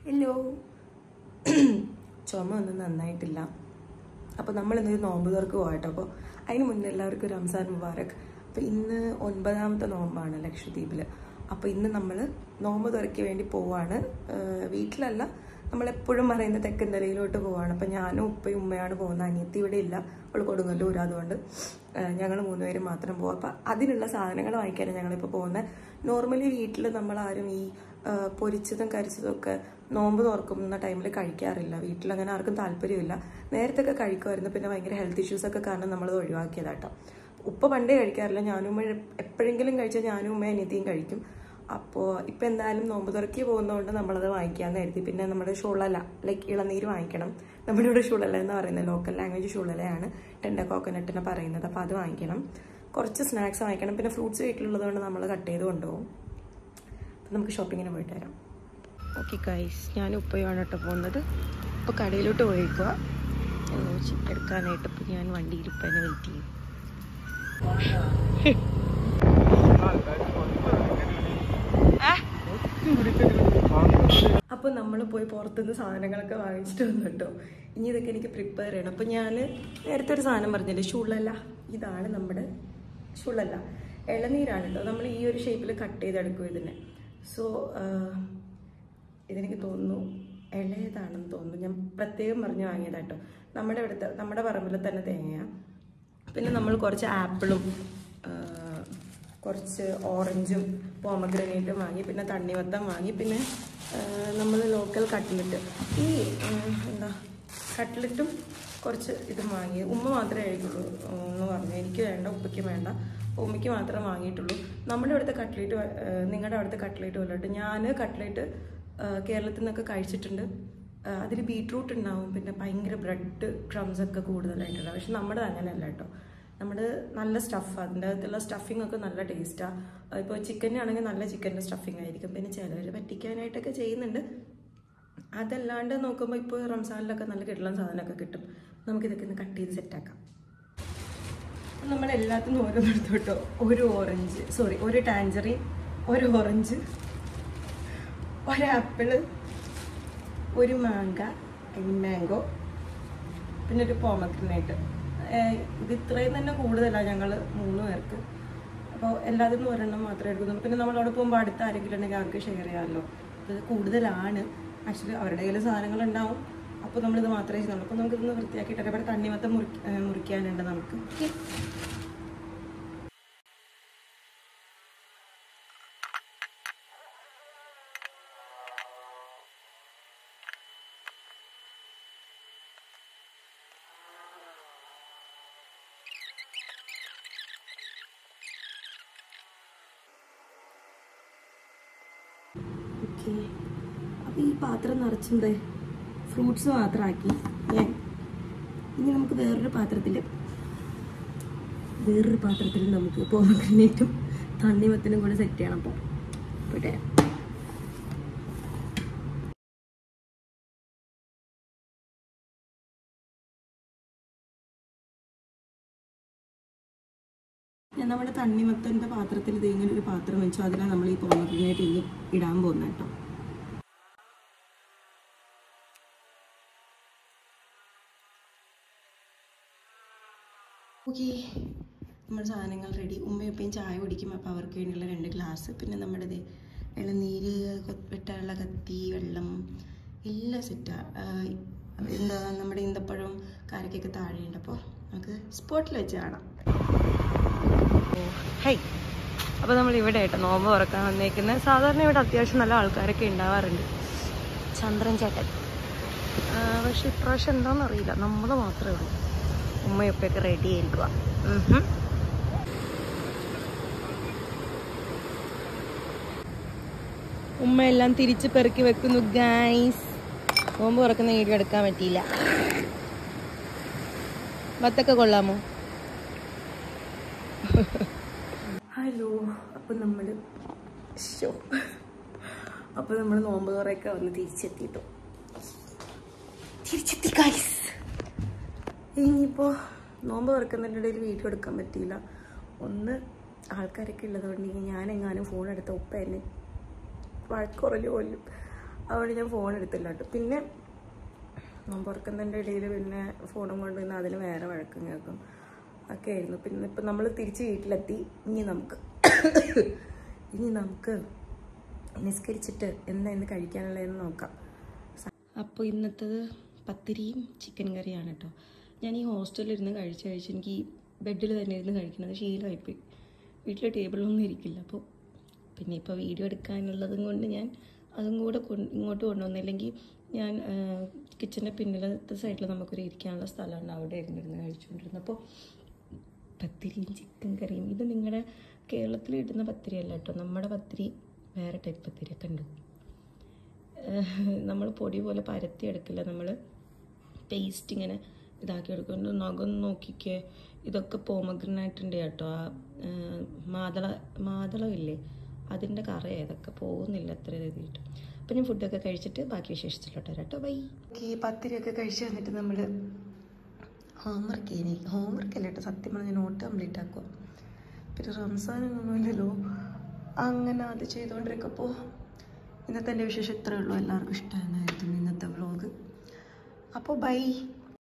hello ചുമ ഒന്നും നന്നായിട്ടില്ല അപ്പോൾ നമ്മൾ ഇന്നൊരു നോമ്പ് തുറക്ക് പോകട്ടോ അപ്പോൾ അതിന് മുന്നേ എല്ലാവർക്കും റംസാൻ മുബാറക് അപ്പോൾ ഇന്ന് ഒൻപതാമത്തെ നോമ്പാണ് ലക്ഷദ്വീപിൽ അപ്പോൾ ഇന്ന് നമ്മൾ നോമ്പ് തുറയ്ക്ക് വേണ്ടി പോവാണ് ഏഹ് വീട്ടിലല്ല നമ്മളെപ്പോഴും പറയുന്ന തെക്കന്തലയിലോട്ട് പോവാണ് അപ്പം ഞാനും ഉപ്പയും ഉമ്മയാണ് പോകുന്നത് അനിയത്തി ഇവിടെ ഇല്ല അവൾ കൊടുങ്ങല്ലൂർ അതുകൊണ്ട് ഞങ്ങൾ മൂന്നുപേരും മാത്രം പോകും അപ്പം അതിനുള്ള സാധനങ്ങൾ വാങ്ങിക്കാനാണ് ഞങ്ങളിപ്പോൾ പോകുന്നത് നോർമലി വീട്ടിൽ നമ്മൾ ആരും ഈ ആ, പൊരിച്ചതും കരിച്ചതും ഒക്കെ നോമ്പ് തുറക്കുന്ന ടൈമിൽ കഴിക്കാറില്ല വീട്ടിൽ അങ്ങനെ ആർക്കും താല്പര്യമില്ല നേരത്തെ ഒക്കെ കഴിക്കുമായിരുന്നു പിന്നെ ഭയങ്കര ഹെൽത്ത് ഇഷ്യൂസ് ഒക്കെ കാരണം നമ്മളത് ഒഴിവാക്കിയതാട്ടോ ഉപ്പ പണ്ടേ കഴിക്കാറില്ല ഞാനും ഉമ്മ എപ്പോഴെങ്കിലും കഴിച്ചാൽ ഞാനും ഉമ്മ അനിയത്തിയും കഴിക്കും അപ്പോൾ ഇപ്പം എന്തായാലും നോമ്പ് തുറക്കി പോകുന്നതുകൊണ്ട് നമ്മളത് വാങ്ങിക്കാമെന്ന് കരുതി പിന്നെ നമ്മുടെ ഷുളല ലൈക്ക് ഇളനീര് വാങ്ങിക്കണം നമ്മുടെ ഇവിടെ ഷുളല എന്ന് പറയുന്നത് ലോക്കൽ ലാംഗ്വേജ് ഷുളലയാണ് ടെൻഡ കോക്കനട്ടിനെ പറയുന്നത് അപ്പോൾ അത് വാങ്ങിക്കണം കുറച്ച് സ്നാക്സ് വാങ്ങിക്കണം പിന്നെ ഫ്രൂട്ട്സ് വീട്ടിലുള്ളത് കൊണ്ട് നമ്മൾ കട്ട് ചെയ്ത് കൊണ്ടുപോകും അപ്പം നമുക്ക് ഷോപ്പിങ്ങിന് പോയിട്ട് വരാം ഓക്കെ ഗൈസ് ഞാൻ ഉപ്പയാണ് കേട്ടോ പോകുന്നത് ഇപ്പോൾ കടയിലോട്ട് പോയിക്കുക എടുക്കാനായിട്ട് ഇപ്പോൾ ഞാൻ വണ്ടിയിൽ ഇപ്പം എന്നെ വെയിറ്റ് ചെയ്യും അപ്പോൾ നമ്മൾ പോയി പുറത്തുനിന്ന് സാധനങ്ങളൊക്കെ വാങ്ങിച്ചിട്ട് വന്നു കേട്ടോ ഇനി ഇതൊക്കെ എനിക്ക് പ്രിപ്പയർ ചെയ്യണം അപ്പോൾ ഞാൻ നേരത്തെ ഒരു സാധനം പറഞ്ഞില്ലേ ഷുള്ളല്ല ഇതാണ് നമ്മുടെ ഷുള്ളല്ല ഇളനീരാണ് കേട്ടോ നമ്മൾ ഈ ഒരു ഷേപ്പിൽ കട്ട് ചെയ്തെടുക്കും ഇതിനെ സോ ഇതെനിക്ക് തോന്നുന്നു ഇളയതാണെന്ന് തോന്നുന്നു ഞാൻ പ്രത്യേകം പറഞ്ഞ് വാങ്ങിയതാട്ടോ നമ്മുടെ ഇവിടുത്തെ നമ്മുടെ പറമ്പിൽ തന്നെ തേങ്ങയാണ് പിന്നെ നമ്മൾ കുറച്ച് ആപ്പിളും ആ, കുറച്ച് ഓറഞ്ചും പോമഗ്രനേറ്റും വാങ്ങി പിന്നെ തണ്ണിമത്തം വാങ്ങി പിന്നെ നമ്മൾ ലോക്കൽ കട്ട്ലറ്റ് ഈ ആ, എന്താ കട്ട്ലറ്റും കുറച്ച് ഇതും വാങ്ങി ഉമ്മ മാത്രമേ കഴിക്കുള്ളൂ എന്ന് പറഞ്ഞു എനിക്ക് വേണ്ട ഉപ്പയ്ക്ക് വേണ്ട ഉമ്മയ്ക്ക് മാത്രമേ വാങ്ങിയിട്ടുള്ളൂ നമ്മുടെ ഇവിടുത്തെ കട്ട്ലേറ്റ് നിങ്ങളുടെ അവിടുത്തെ കട്ട്ലേറ്റ് പോലെട്ട് ഞാൻ കട്ട്ലേറ്റ് കേരളത്തിൽ നിന്നൊക്കെ കഴിച്ചിട്ടുണ്ട് അതിൽ ബീട്രൂട്ട് ഉണ്ടാവും പിന്നെ ഭയങ്കര ബ്രെഡ് ക്രംസ് ഒക്കെ കൂടുതലായിട്ടുണ്ടാവും പക്ഷെ നമ്മുടെ അങ്ങനെയല്ല കേട്ടോ നമ്മുടെ നല്ല സ്റ്റഫ് അതിൻ്റെ അകത്തുള്ള സ്റ്റഫിംഗ് ഒക്കെ നല്ല ടേസ്റ്റാണ് ഇപ്പോൾ ചിക്കൻ്റെ ആണെങ്കിൽ നല്ല ചിക്കൻ്റെ സ്റ്റഫിംഗ് ആയിരിക്കും പിന്നെ ചിലർ പറ്റിക്കാനായിട്ടൊക്കെ ചെയ്യുന്നുണ്ട് അതല്ലാണ്ട് നോക്കുമ്പോൾ ഇപ്പോൾ റംസാനിലൊക്കെ നല്ല കിട്ടുന്ന സാധനമൊക്കെ കിട്ടും നമുക്കിതൊക്കെ ഒന്ന് കട്ട് ചെയ്ത് സെറ്റാക്കാം നമ്മൾ എല്ലാത്തിനും ഓരോന്നെടുത്തു കേട്ടോ ഒരു ഓറഞ്ച് സോറി ഒരു ടാഞ്ചറിൻ ഒരു ഓറഞ്ച് ഒരു ആപ്പിള് ഒരു മാങ്ക ഐ മീൻ മാംഗോ പിന്നെ ഒരു പോമഗ്രനേറ്റ് ഇത് ഇത്രയും തന്നെ കൂടുതലാണ് ഞങ്ങൾ മൂന്ന് പേർക്ക് അപ്പോൾ എല്ലാത്തിനും ഒരെണ്ണം മാത്രമേ എടുക്കുന്നുള്ളൂ പിന്നെ നമ്മൾ അവിടെ പോകുമ്പോൾ അടുത്ത ആരെങ്കിലും ഉണ്ടെങ്കിൽ അവർക്ക് ഷെയർ ചെയ്യാമല്ലോ ഇത് കൂടുതലാണ് ആക്ച്വലി അവരുടെ കയ്യിൽ സാധനങ്ങൾ ഉണ്ടാവും അപ്പോൾ നമ്മളിത് മാത്രമേ ചെയ്യുന്നുള്ളൂ അപ്പോൾ നമുക്കിതൊന്ന് വൃത്തിയാക്കിയിട്ട് ഇവിടെ തണ്ണിമത്തം മുറി ഏഹ് മുറിക്കാനുണ്ട് നമുക്ക് ഓക്കെ ഓക്കെ അപ്പോൾ ഈ പാത്രം നിറച്ചെന്തേ ഫ്രൂട്ട്സ് മാത്രമാക്കി ഞാൻ ഇനി നമുക്ക് വേറൊരു പാത്രത്തിൽ വേറൊരു പാത്രത്തിൽ നമുക്ക് പോമഗ്രനേറ്റും തണ്ണിമത്തിനും കൂടെ സെറ്റ് ചെയ്യണം അപ്പോൾ പോട്ടെ ഞാൻ നമ്മുടെ തണ്ണിമത്തൻ്റെ പാത്രത്തിൽ ഇത് ഇങ്ങനെ ഒരു പാത്രം വെച്ചു അതിലാണ് നമ്മൾ ഈ പോമഗ്രനേറ്റ് ഇനി ഇടാൻ പോകുന്നത് കേട്ടോ ഓക്കെ നമ്മുടെ സാധനങ്ങൾ റെഡി ഉമ്മയപ്പയും ചായ കുടിക്കും അപ്പോൾ അവർക്ക് വേണ്ടിയുള്ള രണ്ട് ഗ്ലാസ് പിന്നെ നമ്മുടെ ദേ ഇളനീര് കൊ- വെട്ടാനുള്ള കത്തി വെള്ളം എല്ലാം സെറ്റാണ് എന്താ നമ്മുടെ ഈന്തപ്പഴം കാരക്കൊക്കെ താഴെയുണ്ട് അപ്പോൾ നമുക്ക് സ്പോട്ടിൽ വെച്ച് കാണാം ഹൈ അപ്പോൾ നമ്മൾ ഇവിടെ ആയിട്ട് നോമ്പ് തുറക്കാൻ വന്നേക്കുന്നത് സാധാരണ ഇവിടെ അത്യാവശ്യം നല്ല ആൾക്കാരൊക്കെ ഉണ്ടാവാറുണ്ട് ചന്ദ്രൻ ചേട്ടൻ ആ, പക്ഷെ ഇപ്രാവശ്യം എന്താണെന്ന് അറിയില്ല നമ്മൾ മാത്രമേ ഉള്ളൂ ഉമ്മയൊക്കെ റെഡി ആയിരിക്കുക ഉമ്മ എല്ലാം തിരിച്ച് പെറുക്കി വെക്കുന്നു ഗൈസ് നോമ്പ് തുറക്കുന്ന വീഡിയോ എടുക്കാൻ പറ്റിയില്ല വത്തൊക്കെ കൊള്ളാമോ ഹലോ അപ്പം നമ്മൾ ഷോ അപ്പോൾ നമ്മൾ നോമ്പ് തുറയൊക്കെ വന്ന് തിരിച്ചെത്തിയിട്ടു തിരിച്ചെത്തി ഗൈസ് ഇനിയിപ്പോൾ നോമ്പ് തുറക്കുന്നതിൻ്റെ ഇടയിൽ വീഡിയോ എടുക്കാൻ പറ്റിയില്ല ഒന്ന് ആൾക്കാരൊക്കെ ഉള്ളതുകൊണ്ട് ഇനി ഞാനെങ്ങാനും ഫോൺ എടുത്ത ഉപ്പ എന്നെ വഴക്കുറഞ്ഞു കൊല്ലും അതുകൊണ്ട് ഞാൻ ഫോൺ എടുത്തില്ല കേട്ടോ പിന്നെ പുറക്കുന്നതിൻ്റെ ഇടയിൽ പിന്നെ ഫോണും കൊണ്ട് പിന്നെ അതിന് വേറെ വഴക്കും കേൾക്കും ഒക്കെ ആയിരുന്നു പിന്നെ ഇപ്പം നമ്മൾ തിരിച്ച് വീട്ടിലെത്തി ഇനി നമുക്ക് ഇനി നമുക്ക് നിസ്കരിച്ചിട്ട് എന്താ ഇന്ന് കഴിക്കാനുള്ളതെന്ന് നോക്കാം അപ്പോൾ ഇന്നത്തത് പത്തിരിയും ചിക്കൻ കറിയാണ് കേട്ടോ ഞാൻ ഈ ഹോസ്റ്റലിൽ ഇരുന്ന് കഴിച്ച് കഴിച്ച് എനിക്ക് ഈ ബെഡിൽ തന്നെ ഇരുന്ന് കഴിക്കുന്നത് ശീലമായിപ്പോയി വീട്ടിൽ ടേബിളൊന്നും ഇരിക്കില്ല അപ്പോൾ പിന്നെ ഇപ്പോൾ വീഡിയോ എടുക്കാനുള്ളതും കൊണ്ട് ഞാൻ അതും കൂടെ കൊണ്ട് ഇങ്ങോട്ട് കൊണ്ടുവന്നില്ലെങ്കിൽ ഞാൻ കിച്ചൻ്റെ പിന്നിലത്തെ സൈഡിൽ നമുക്കൊരു ഇരിക്കാനുള്ള സ്ഥലമുണ്ട് അവിടെ ഇരുന്നിരുന്ന് കഴിച്ചുകൊണ്ടിരുന്നു അപ്പോൾ പത്തിരിയും ചിക്കൻ കറിയും ഇത് നിങ്ങളുടെ കേരളത്തിൽ കിട്ടുന്ന പത്തിരി അല്ല കേട്ടോ നമ്മുടെ പത്തിരി വേറെ ടൈപ്പ് പത്തിരിയൊക്കെ ഉണ്ട് നമ്മൾ പൊടി പോലെ പരത്തി എടുക്കില്ല നമ്മൾ പേസ്റ്റ് ഇങ്ങനെ ഇതാക്കി എടുക്കും എൻ്റെ നഖം നോക്കിക്കേ ഇതൊക്കെ പോമഗ്രനായിട്ടുണ്ട് കേട്ടോ ആ ആ, മാതള മാതളമില്ലേ അതിൻ്റെ കറ ഇതൊക്കെ പോകുന്നില്ല അത്ര എഴുതിയിട്ട് അപ്പം ഞാൻ ഫുഡൊക്കെ കഴിച്ചിട്ട് ബാക്കി വിശേഷിച്ചിലോട്ട് വരാം കേട്ടോ ബൈ ഈ പത്തിരിയൊക്കെ കഴിച്ച് വന്നിട്ട് നമ്മൾ ഹോംവർക്ക് ചെയ്യണേ ഹോംവർക്ക് അല്ല കേട്ടോ സത്യം പറഞ്ഞാൽ നോട്ട് കംപ്ലീറ്റ് ആക്കുക പിന്നെ റംസാനൊന്നുമില്ലല്ലോ അങ്ങനെ അത് ചെയ്തുകൊണ്ടിരിക്കുമ്പോൾ ഇന്നത്തെ എൻ്റെ വിശേഷം ഇത്രയേ ഉള്ളൂ എല്ലാവർക്കും ഇഷ്ടമായിരുന്നു ഇന്നത്തെ വ്ളോഗ് അപ്പോൾ ബൈ